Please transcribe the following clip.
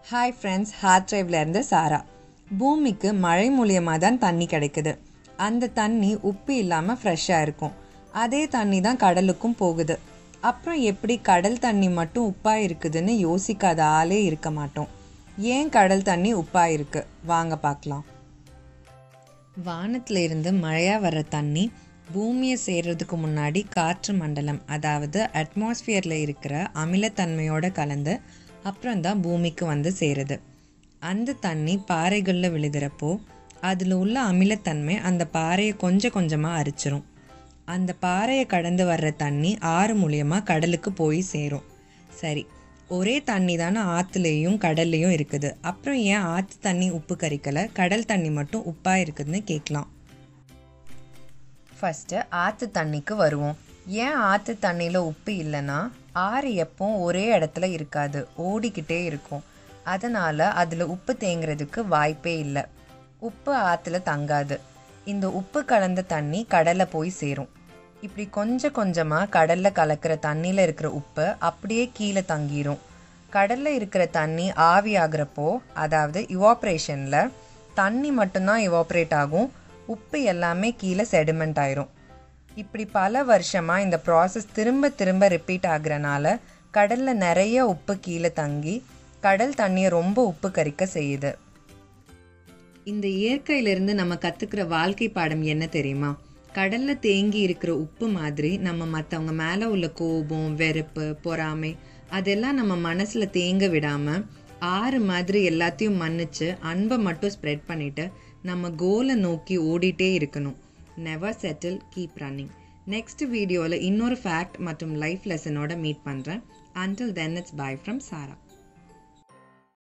hi friends hard ட்ரைவ்லேருந்து சாரா பூமிக்கு மழை மூலியமாக தான் தண்ணி கிடைக்குது அந்த தண்ணி உப்பு இல்லாமல் ஃப்ரெஷ்ஷாக இருக்கும் அதே தண்ணி தான் கடலுக்கும் போகுது அப்புறம் எப்படி கடல் தண்ணி மட்டும் உப்பாக இருக்குதுன்னு யோசிக்காத ஆளே இருக்க மாட்டோம் ஏன் கடல் தண்ணி உப்பாக இருக்கு வாங்க பார்க்கலாம் வானத்துல இருந்து மழையாக வர்ற தண்ணி பூமியை சேர்றதுக்கு முன்னாடி காற்று மண்டலம் அதாவது அட்மாஸ்பியரில் இருக்கிற அமிலத்தன்மையோட கலந்து அப்புறம் தான் பூமிக்கு வந்து சேருது அந்த தண்ணி பாறைகளில் விழுகிறப்போ அதில் உள்ள அமிலத்தன்மை அந்த பாறையை கொஞ்சம் கொஞ்சமாக அரிச்சிரும் அந்த பாறையை கடந்து வர்ற தண்ணி ஆறு மூலியமாக கடலுக்கு போய் சேரும் சரி ஒரே தண்ணி தானே ஆற்றுலேயும் கடல்லையும் இருக்குது அப்புறம் ஏன் ஆற்று தண்ணி உப்பு கரிக்கலை கடல் தண்ணி மட்டும் உப்பாக இருக்குதுன்னு கேட்கலாம் ஃபஸ்ட்டு ஆற்று தண்ணிக்கு வருவோம் ஏன் ஆற்று தண்ணியில் உப்பு இல்லைன்னா ஆறு எப்பவும் ஒரே இடத்துல இருக்காது ஓடிக்கிட்டே இருக்கும் அதனால் அதில் உப்பு தேங்குறதுக்கு வாய்ப்பே இல்லை உப்பு ஆற்றுல தங்காது இந்த உப்பு கலந்த தண்ணி கடலில் போய் சேரும் இப்படி கொஞ்சம் கொஞ்சமாக கடலில் கலக்கிற தண்ணியில் இருக்கிற உப்பு அப்படியே கீழே தங்கிரும் கடலில் இருக்கிற தண்ணி ஆவி ஆகுறப்போ அதாவது இவாப்ரேஷனில் தண்ணி மட்டும்தான் இவாப்ரேட் ஆகும் உப்பு எல்லாமே கீழே செடிமெண்ட் ஆயிரும் இப்படி பல வருஷமாக இந்த ப்ராசஸ் திரும்ப திரும்ப ரிப்பீட் ஆகுறனால கடலில் நிறைய உப்பு கீழே தங்கி கடல் தண்ணியை ரொம்ப உப்பு கரிக்க செய்யுது இந்த இயற்கையிலிருந்து நம்ம கற்றுக்கிற வாழ்க்கை பாடம் என்ன தெரியுமா கடல்ல தேங்கி இருக்கிற உப்பு மாதிரி நம்ம மற்றவங்க மேலே உள்ள கோபம் வெறுப்பு பொறாமை அதெல்லாம் நம்ம மனசுல தேங்க விடாம ஆறு மாதிரி எல்லாத்தையும் மன்னிச்சு அன்பை மட்டும் ஸ்ப்ரெட் பண்ணிட்டு நம்ம கோலை நோக்கி ஓடிட்டே இருக்கணும் never settle keep running next வீடியோவில் இன்னொரு ஃபேக்ட் மற்றும் லைஃப் லெசனோட மீட் பண்ணுறேன் until then it's bye from Sarah